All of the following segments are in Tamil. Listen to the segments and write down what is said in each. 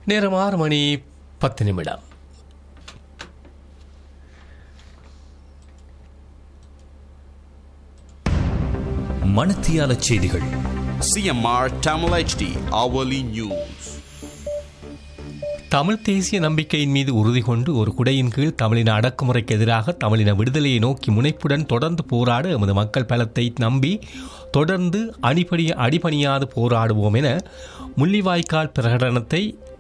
நேரம் ஆறு மணி பத்து நிமிடம் மணத்தியால செய்திகள் CMR Tamil HD hourly news. Tamil தேசிய நம்பிக்கையின் மீது உறுதி கொண்டு ஒரு குடையின் கீழ் தமிழின அடக்குமுறைக்கு எதிராக தமிழின விடுதலையை நோக்கி முனைப்புடன் தொடர்ந்து போராட எமது மக்கள் பலத்தை நம்பி தொடர்ந்து அடிபடி அடிபணியாது போராடுவோம் என முள்ளிவாய்க்கால் பிரகடனத்தை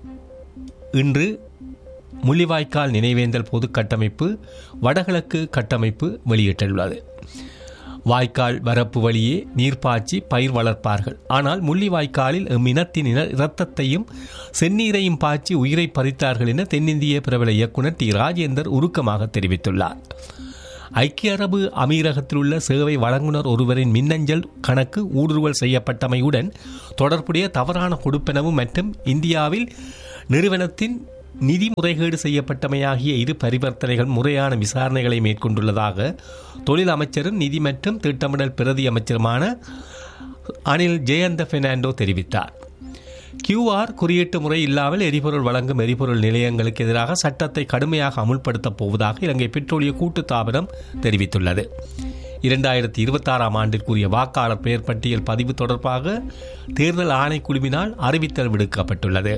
இன்று முள்ளிவாய்க்கால் நினைவேந்தல் பொது கட்டமைப்பு வடகிழக்கு கட்டமைப்பு வெளியிட்டுள்ளது வாய்க்கால் வரப்பு வழியே நீர்ப்பாய்ச்சி பயிர் வளர்ப்பார்கள் ஆனால் முள்ளிவாய்க்காலில் எம் இனத்தின் இன இரத்தத்தையும் செந்நீரையும் பாய்ச்சி உயிரை பறித்தார்கள் என தென்னிந்திய பிரபல இயக்குனர் டி ராஜேந்தர் உருக்கமாக தெரிவித்துள்ளார் ஐக்கிய அரபு அமீரகத்தில் உள்ள சேவை வழங்குனர் ஒருவரின் மின்னஞ்சல் கணக்கு ஊடுருவல் செய்யப்பட்டமையுடன் தொடர்புடைய தவறான கொடுப்பனவு மற்றும் இந்தியாவில் நிறுவனத்தின் நிதி முறைகேடு செய்யப்பட்டமையாகிய இரு பரிவர்த்தனைகள் முறையான விசாரணைகளை மேற்கொண்டுள்ளதாக தொழில் அமைச்சரும் நிதி மற்றும் திட்டமிடல் பிரதி அமைச்சருமான அனில் ஜெயந்த பெர்னாண்டோ தெரிவித்தார் கியூஆர் குறியீட்டு முறை இல்லாமல் எரிபொருள் வழங்கும் எரிபொருள் நிலையங்களுக்கு எதிராக சட்டத்தை கடுமையாக அமுல்படுத்தப் போவதாக இலங்கை பெட்ரோலிய கூட்டு தாபனம் தெரிவித்துள்ளது இரண்டாயிரத்தி இருபத்தாறாம் ஆண்டிற்குரிய வாக்காளர் பெயர் பட்டியல் பதிவு தொடர்பாக தேர்தல் ஆணைக்குழுவினால் அறிவித்தல் விடுக்கப்பட்டுள்ளது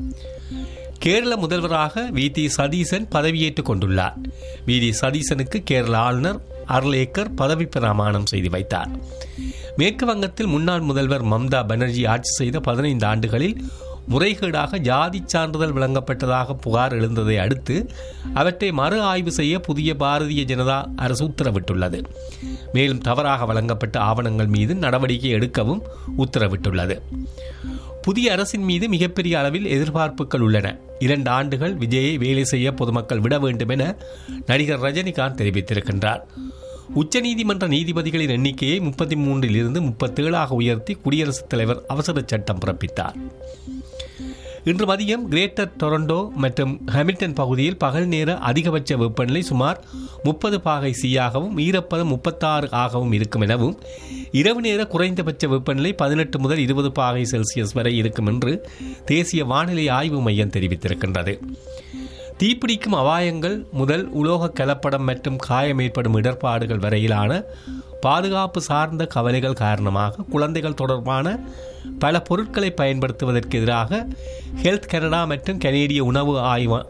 கேரள முதல்வராக வி டி சதீசன் பதவியேற்றுக் கொண்டுள்ளார் வி டி சதீசனுக்கு கேரள ஆளுநர் அர்லேக்கர் பதவி பிரமாணம் செய்து வைத்தார் மேற்கு வங்கத்தில் முன்னாள் முதல்வர் மம்தா பானர்ஜி ஆட்சி செய்த பதினைந்து ஆண்டுகளில் முறைகேடாக ஜாதி சான்றிதழ் வழங்கப்பட்டதாக புகார் எழுந்ததை அடுத்து அவற்றை மறு ஆய்வு செய்ய புதிய பாரதிய ஜனதா அரசு உத்தரவிட்டுள்ளது மேலும் தவறாக வழங்கப்பட்ட ஆவணங்கள் மீது நடவடிக்கை எடுக்கவும் உத்தரவிட்டுள்ளது புதிய அரசின் மீது மிகப்பெரிய அளவில் எதிர்பார்ப்புகள் உள்ளன இரண்டு ஆண்டுகள் விஜயை வேலை செய்ய பொதுமக்கள் விட வேண்டும் என நடிகர் ரஜினிகாந்த் தெரிவித்திருக்கின்றார் உச்சநீதிமன்ற நீதிபதிகளின் எண்ணிக்கையை முப்பத்தி மூன்றில் இருந்து முப்பத்தேழாக உயர்த்தி குடியரசுத் தலைவர் அவசர சட்டம் பிறப்பித்தார் இன்று மதியம் கிரேட்டர் டொரண்டோ மற்றும் ஹாமில்டன் பகுதியில் பகல் நேர அதிகபட்ச வெப்பநிலை சுமார் முப்பது பாகை சீயாகவும் ஈரப்பதம் முப்பத்தாறு ஆகவும் இருக்கும் எனவும் இரவு நேர குறைந்தபட்ச வெப்பநிலை பதினெட்டு முதல் இருபது பாகை செல்சியஸ் வரை இருக்கும் என்று தேசிய வானிலை ஆய்வு மையம் தெரிவித்திருக்கின்றது தீப்பிடிக்கும் அபாயங்கள் முதல் உலோக கலப்படம் மற்றும் காயம் ஏற்படும் இடர்பாடுகள் வரையிலான பாதுகாப்பு சார்ந்த கவலைகள் காரணமாக குழந்தைகள் தொடர்பான பல பொருட்களை பயன்படுத்துவதற்கு எதிராக ஹெல்த் கனடா மற்றும் கனேடிய உணவு ஆய்வ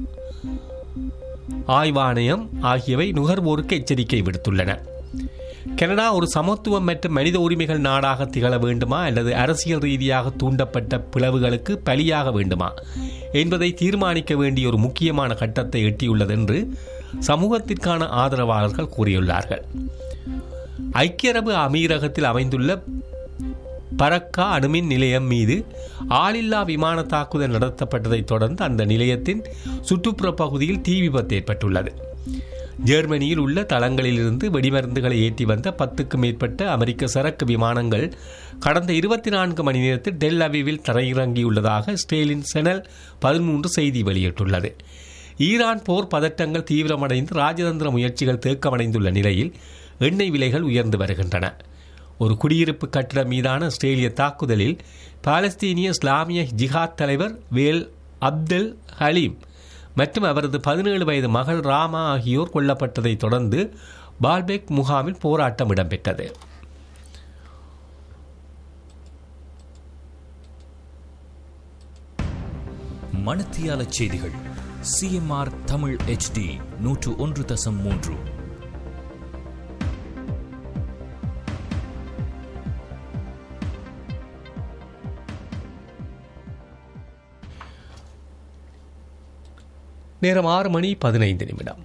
ஆய்வாணையம் ஆகியவை நுகர்வோருக்கு எச்சரிக்கை விடுத்துள்ளன கனடா ஒரு சமத்துவம் மற்றும் மனித உரிமைகள் நாடாக திகழ வேண்டுமா அல்லது அரசியல் ரீதியாக தூண்டப்பட்ட பிளவுகளுக்கு பலியாக வேண்டுமா என்பதை தீர்மானிக்க வேண்டிய ஒரு முக்கியமான கட்டத்தை எட்டியுள்ளது என்று சமூகத்திற்கான ஆதரவாளர்கள் கூறியுள்ளார்கள் ஐக்கிய அரபு அமீரகத்தில் அமைந்துள்ள பரக்கா அணுமின் நிலையம் மீது ஆளில்லா விமான தாக்குதல் நடத்தப்பட்டதைத் தொடர்ந்து அந்த நிலையத்தின் சுற்றுப்புற பகுதியில் தீ விபத்து ஏற்பட்டுள்ளது ஜெர்மனியில் உள்ள தளங்களிலிருந்து வெடிமருந்துகளை ஏற்றி வந்த பத்துக்கும் மேற்பட்ட அமெரிக்க சரக்கு விமானங்கள் கடந்த இருபத்தி நான்கு மணி நேரத்தில் டெல் அவிவில் தரையிறங்கியுள்ளதாக ஸ்டேலின் செனல் பதிமூன்று செய்தி வெளியிட்டுள்ளது ஈரான் போர் பதட்டங்கள் தீவிரமடைந்து ராஜதந்திர முயற்சிகள் தேக்கமடைந்துள்ள நிலையில் எண்ணெய் விலைகள் உயர்ந்து வருகின்றன ஒரு குடியிருப்பு கட்டிடம் மீதான ஆஸ்திரேலிய தாக்குதலில் பாலஸ்தீனிய இஸ்லாமிய ஜிஹாத் தலைவர் வேல் அப்தல் ஹலீம் மற்றும் அவரது பதினேழு வயது மகள் ராமா ஆகியோர் கொல்லப்பட்டதைத் தொடர்ந்து பால்பெக் முகாமில் போராட்டம் இடம்பெற்றது மணத்தியால செய்திகள் சிஎம்ஆர் தமிழ் HD நூற்று ஒன்று தசம் மூன்று நேரம் ஆறு மணி பதினைந்து நிமிடம்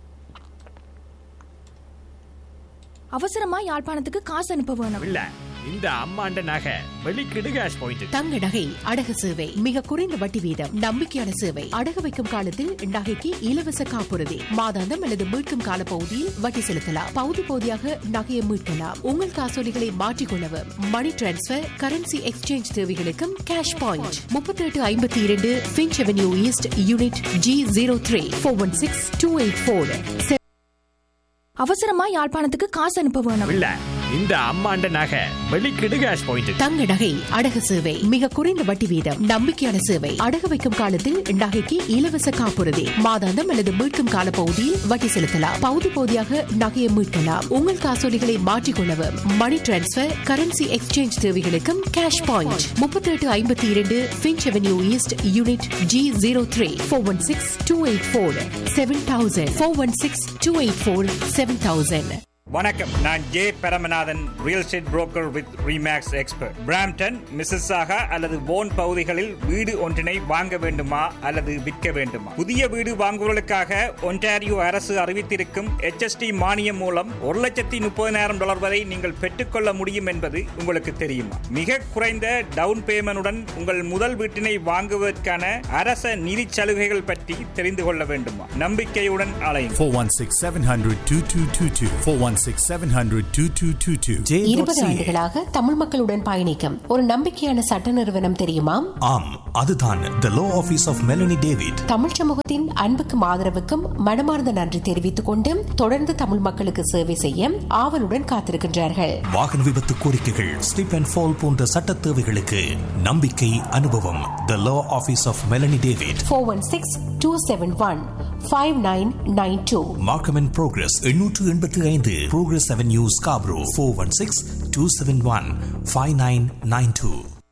அவசரமா யாழ்ப்பாணத்துக்கு காசு அனுப்ப வேணும் இல்ல இந்த அம்மாண்ட நகை வெளிக்கிடு கேஷ் பாயிண்ட் தங்க நகை அடகு சேவை மிக குறைந்த வட்டி வீதம் நம்பிக்கையான சேவை அடகு வைக்கும் காலத்தில் நகைக்கு இலவச காப்புறுதி மாதாந்தம் அல்லது மீட்கும் கால பகுதியில் வட்டி செலுத்தலாம் பகுதி பகுதியாக நகையை மீட்கலாம் உங்கள் காசோலிகளை மாற்றிக்கொள்ளவும் மணி டிரான்ஸ்பர் கரன்சி எக்ஸ்சேஞ்ச் தேவைகளுக்கும் கேஷ் பாயிண்ட் முப்பத்தி எட்டு ஐம்பத்தி இரண்டு Finch avenue east unit G zero three four one six two eight four அவசரமா யாழ்ப்பாணத்துக்கு காசு அனுப்ப வேணும் இல்ல இந்த அம்மாண்ட நகை வெளிக்கிடு கேஷ் பாயிண்ட் தங்க நகை அடகு சேவை மிக குறைந்த வட்டி வீதம் நம்பிக்கையான சேவை அடகு வைக்கும் காலத்தில் நகைக்கு இலவச காப்புறுதி மாதாந்தம் அல்லது மீட்கும் கால பகுதியில் வட்டி செலுத்தலாம் பகுதி பகுதியாக நகையை மீட்கலாம் உங்கள் காசோலிகளை மாற்றிக்கொள்ளவும் மணி டிரான்ஸ்பர் கரன்சி எக்ஸ்சேஞ்ச் தேவைகளுக்கும் கேஷ் பாயிண்ட் முப்பத்தி எட்டு ஐம்பத்தி இரண்டு Finch avenue east unit G zero three four one six two eight four seven thousand four one six two eight four seven thousand வணக்கம் நான் J Paramanathan real estate broker with Remax expert Brampton Mississauga அல்லது போன் பகுதிகளில் வீடு ஒன்றினை வாங்க வேண்டுமா அல்லது விற்க வேண்டுமா புதிய வீடு வாங்குவதற்காக ஒன்டாரியோ அரசு அறிவித்திருக்கும் HST மானியம் மூலம் ஒரு லட்சத்தி முப்பதினாயிரம் டாலர் வரை நீங்கள் பெற்றுக்கொள்ள முடியும் என்பது உங்களுக்கு தெரியுமா மிக குறைந்த டவுன் பேமெண்டுடன் உங்கள் முதல் வீட்டினை வாங்குவதற்கான அரச நிதி சலுகைகள் பற்றி தெரிந்து கொள்ள வேண்டுமா நம்பிக்கையுடன் அலையும் 416 700 2222. 416 700 2222. இருபது ஆண்டுகளாக தமிழ் மக்களுடன் பயணிக்கும் ஒரு நம்பிக்கையான சட்ட நிறுவனம் தெரியுமா ஆம் அதுதான் the law office of Melanie David Tamil சமூகத்தின் அன்புக்கும் ஆதரவுக்கும் மனமார்ந்த நன்றி தெரிவித்துக் கொண்டு தொடர்ந்து தமிழ் மக்களுக்கு சேவை செய்ய ஆவலுடன் காத்திருக்கின்றார்கள் வாகன விபத்து கோரிக்கைகள் ஸ்லிப் அண்ட் ஃபால் போன்ற சட்ட தேவைகளுக்கு நம்பிக்கை அனுபவம் the law office of Melanie David four one six two seven one five nine nine two Markham and Progress எண்ணூற்று எண்பத்தி ஐந்து Progress avenue Scarborough four one six two seven one five nine nine two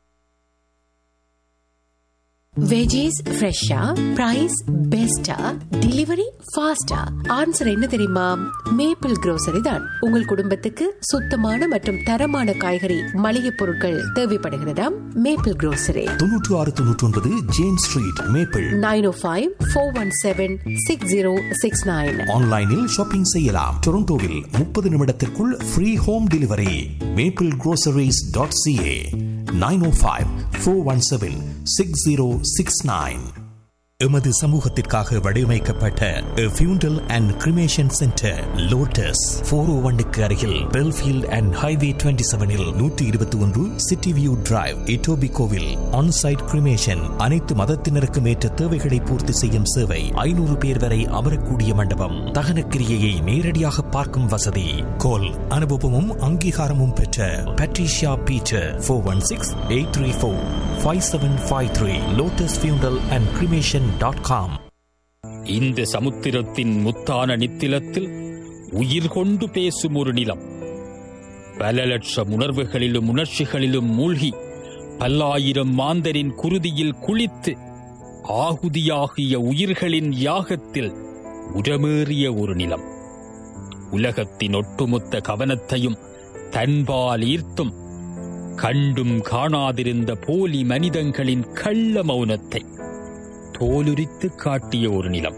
veggies ஃப்ரெஷ்ஷா பிரைஸ் பெஸ்டா டெலிவரி ஃபாஸ்டா ஆன்சர் என்ன தெரியுமா மேப்பிள் grocery தான் உங்கள் குடும்பத்துக்கு சுத்தமான மற்றும் தரமான காய்கறி மளிகை பொருட்கள் தேவைப்படுகிறதா மேப்பிள் grocery தொன்னூற்று ஆறு தொன்னூற்றி ஒன்பது James street Maple nine O five four one seven six zero six nine ஆன்லைனில் ஷாப்பிங் செய்யலாம் டொரண்டோவில் முப்பது நிமிடத்திற்குள் free home delivery Maple groceries.ca dot CA nine O five four one seven six zero six nine எமது சமூகத்திற்காக வடிவமைக்கப்பட்ட funeral and cremation centre Lotus four O ஒன்னுக்கு அருகில் பெல்ஃபீல்ட் அண்ட் ஹைவே டுவெண்ட்டி செவனில் நூற்றி இருபத்தி ஒன்று சிட்டி வியூ டிரைவ் இட்டோபி கோவில் ஆன்சைட் கிரிமேஷன் அனைத்து மதத்தினருக்கும் ஏற்ற தேவைகளை பூர்த்தி செய்யும் சேவை ஐநூறு பேர் வரை அமரக்கூடிய மண்டபம் தகன கிரியையை நேரடியாக பார்க்கும் வசதி கோல் அனுபவமும் அங்கீகாரமும் பெற்ற Patricia Beecher four one six eight three four five seven five three Lotus funeral and cremation dot com இந்த சமுத்திரத்தின் முத்தான நித்திலத்தில் உயிர் கொண்டு பேசும் ஒரு நிலம் பல லட்சம் உணர்வுகளிலும் உணர்ச்சிகளிலும் மூழ்கி பல்லாயிரம் மாந்தரின் குருதியில் குளித்து ஆகுதியாகிய உயிர்களின் யாகத்தில் உரமேறிய ஒரு நிலம் உலகத்தின் ஒட்டுமொத்த கவனத்தையும் தன்பால் ஈர்த்தும் கண்டும் காணாதிருந்த போலி மனிதங்களின் கள்ள மௌனத்தை தோலுரித்து காட்டிய ஒரு நிலம்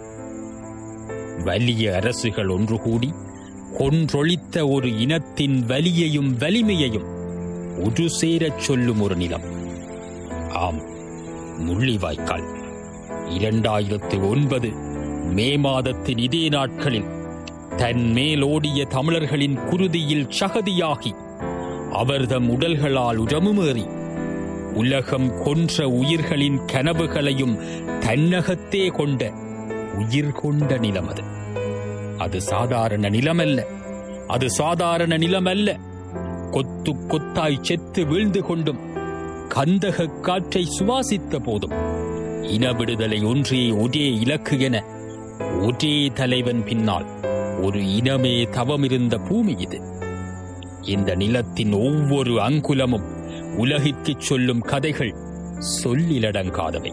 வலிய அரசுகள் ஒன்று கூடி கொன்றொழித்த ஒரு இனத்தின் வலியையும் வலிமையையும் ஒரு சேரச் சொல்லும் ஒரு நிலம் ஆம் முள்ளிவாய்க்கால் இரண்டாயிரத்து ஒன்பது மே மாதத்தின் இதே நாட்களில் தன் மேலோடிய தமிழர்களின் குருதியில் சகதியாகி அவர்தம் உடல்களால் உடமுமேறி உலகம் கொன்ற உயிர்களின் கனவுகளையும் தன்னகத்தே கொண்ட உயிர் கொண்ட நிலம் அது அது சாதாரண நிலமல்ல அது சாதாரண நிலமல்ல கொத்து கொத்தாய் செத்து வீழ்ந்து கொண்டும் கந்தக காற்றை சுவாசித்த போதும் இன விடுதலை ஒன்றே ஒரே இலக்கு என ஒரே தலைவன் பின்னால் ஒரு இனமே தவமிருந்த பூமி இது இந்த நிலத்தின் ஒவ்வொரு அங்குலமும் உலகிற்குச் சொல்லும் கதைகள் சொல்லிலடங்காதவை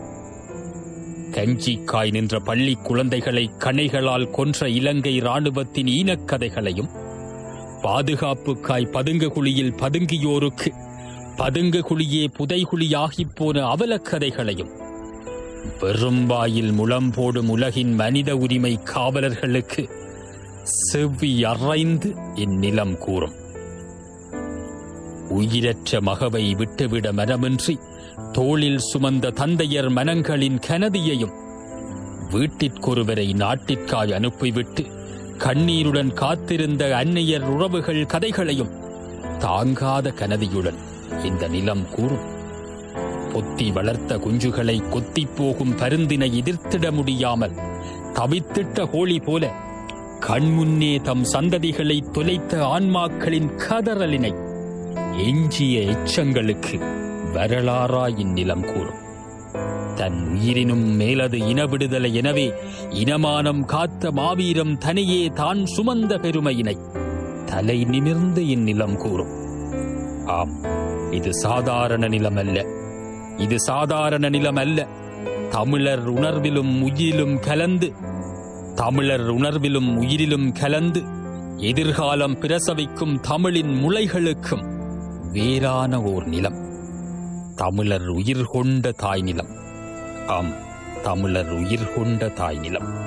கஞ்சிக்காய் நின்ற பள்ளி குழந்தைகளை கணைகளால் கொன்ற இலங்கை ராணுவத்தின் ஈனக்கதைகளையும் பாதுகாப்புக்காய் பதுங்க குழியில் பதுங்கியோருக்கு பதுங்க குழியே புதைகுழியாகிப் போன அவலக்கதைகளையும் வெறும் வாயில் முளம் போடும் உலகின் மனித உரிமை காவலர்களுக்கு செவ்வி அறைந்து இந்நிலம் கூறும் உயிரற்ற மகவை விட்டுவிட மனமின்றி தோளில் சுமந்த தந்தையர் மனங்களின் கனதியையும் வீட்டிற்கொருவரை நாட்டிற்காய் அனுப்பிவிட்டு கண்ணீருடன் காத்திருந்த அன்னையர் உறவுகள் கதைகளையும் தாங்காத கனதியுடன் இந்த நிலம் கூறும் பொத்தி வளர்த்த குஞ்சுகளை கொத்திப் போகும் பருந்தினை எதிர்த்திட முடியாமல் தவித்திட்ட கோழி போல கண்முன்னே தம் சந்ததிகளை தொலைத்த ஆன்மாக்களின் கதறலினை எஞ்சிய எச்சங்களுக்கு வரலாறா இந்நிலம் கூறும் தன் உயிரினும் மேலது இன விடுதலை எனவே இனமானம் காத்த மாவீரம் தனியே தான் சுமந்த பெருமையினை தலை நிமிர்ந்து இந்நிலம் கூறும் ஆம் இது சாதாரண நிலம் அல்ல இது சாதாரண நிலம் அல்ல தமிழர் உணர்விலும் உயிரிலும் கலந்து தமிழர் உணர்விலும் உயிரிலும் கலந்து எதிர்காலம் பிரசவிக்கும் தமிழின் முளைகளுக்கும் வேறான ஓர் நிலம் தமிழர் உயிர் கொண்ட தாய் நிலம் ஆம் தமிழர் உயிர் கொண்ட தாய் நிலம்